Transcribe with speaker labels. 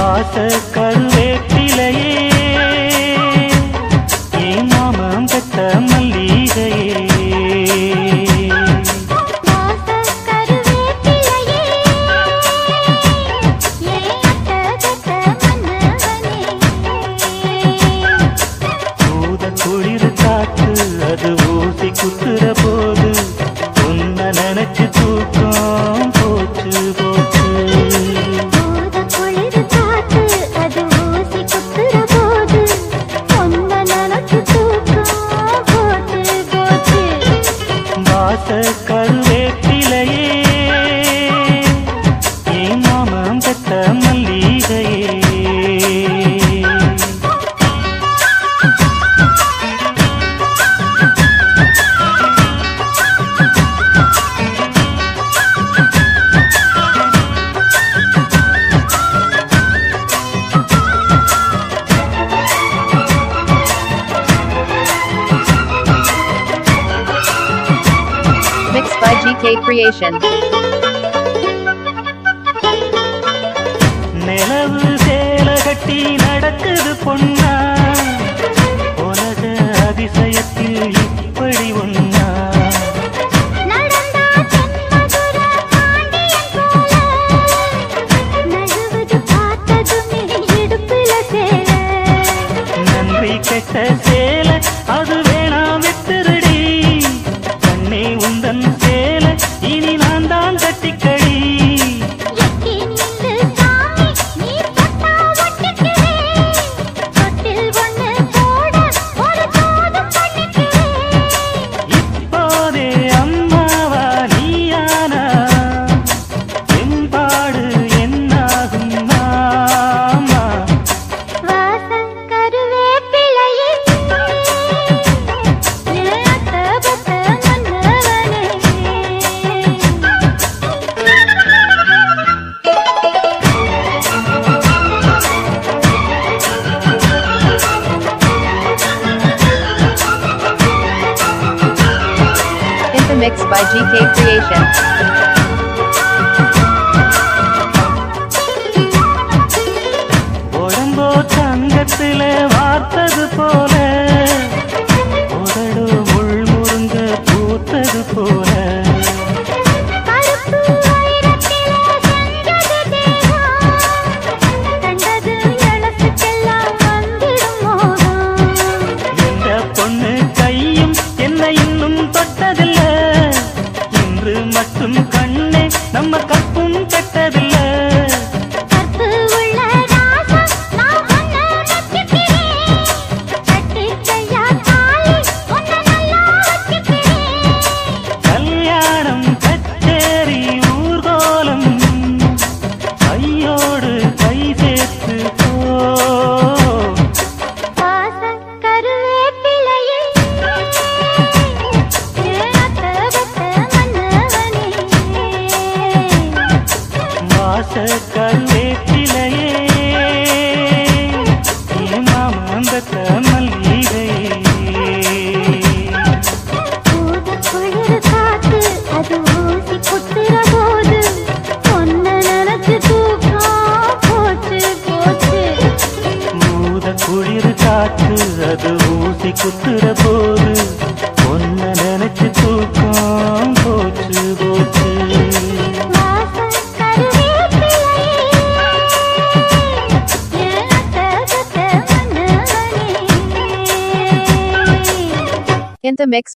Speaker 1: வாச கருவேப்பிலையே ஏன் மாமம் பெத்த மல்லிகையே
Speaker 2: வாசக் கருவேப்பிலையே ஏன் அட்டகத்த மன்னவனே
Speaker 1: பூத குளிர் காத்து அது ஊசி குத்துற போது உன்னை நினைச்சு தூக்கம் போச்சு போச்சு
Speaker 2: பூத குளிர் காத்து அது ஊசி குத்துற போது ஒன்ன நினைச்சு தூக்கம் போச்சு போச்சு
Speaker 1: வாச கருவேப்பிலையே ஏன் மாமம் பெத்த மல்லிகையே
Speaker 3: Mixed by GK Creation.
Speaker 1: நிலவு சேல கட்டி நடக்குது பொன்னா உலக அதிசயத்தில் இப்படி ஒன்னா
Speaker 2: நடந்தா தென்மதுர பாண்டியன் போல நழுவுது பார்த்ததுமே இடுப்புல சேல
Speaker 1: நன்றி கெட்ட சேல அது வேணாம் விட்டுருடி கண்ணே உந்தன் சேல இனி நான் தான் கட்டிக்கடி
Speaker 2: எட்டி நில்லு சாமி நீ தொட்டா ஒட்டிக்கிறேன் தொட்டில் ஒண்ணு போட ஒரு தோதும் பண்ணிக்கிறேன்
Speaker 1: இப்போதே அம்மாவா நீயானா எம்பாடு என்னாகும் மாமா
Speaker 2: வாசம் கருவேப்பிலையே ஏத்த பத்த மன்னவனே
Speaker 3: In the mix by GK Creation.
Speaker 1: உடம்போ தங்கத்துல வார்த்தது போல உதடு முள் முருங்க பூத்தது போல
Speaker 2: கருப்பு வைரத்திலே செஞ்சது தேகம் கண்டது எழசுக்கெல்லாம் வந்திடும் மோகம்
Speaker 1: இந்த பொண்ணு கையும் என்ன இன்னும் தொட்டதில்ல இன்று மட்டும் கண்ணே நம்ம கப்பும் கெட்டதில்ல
Speaker 2: கற்பு உள்ள ராசம் நான் உன்னை நச்சுக்கிறேன் கட்டிக்கையா தாலி உன்னை நல்லா வச்சுக்கிறேன்
Speaker 1: கல்யாணம் கச்சேரி ஊர்கோலம் கையோடு கை சேர்த்து போ
Speaker 2: வாசம் கருவேப்பிலையே ஏத்த பத்த மன்னவனே
Speaker 1: வாச கருவேப்பிலையே மாமந்தத்த மல்லிகையே
Speaker 2: பூத குளிர் காத்து அது ஊசி குத்துற போது ஒன்ன நினைச்சு தூக்கம் போச்சு போச்சு
Speaker 1: மூத குளிர் காற்று அது ஊசி குத்துற போது ஒன்ன நினைச்சு தூக்கம் போச்சு போச்சு
Speaker 2: வாசம் கருவேப்பிலையே ஏத்த பத்த மன்னவனே
Speaker 3: In the mix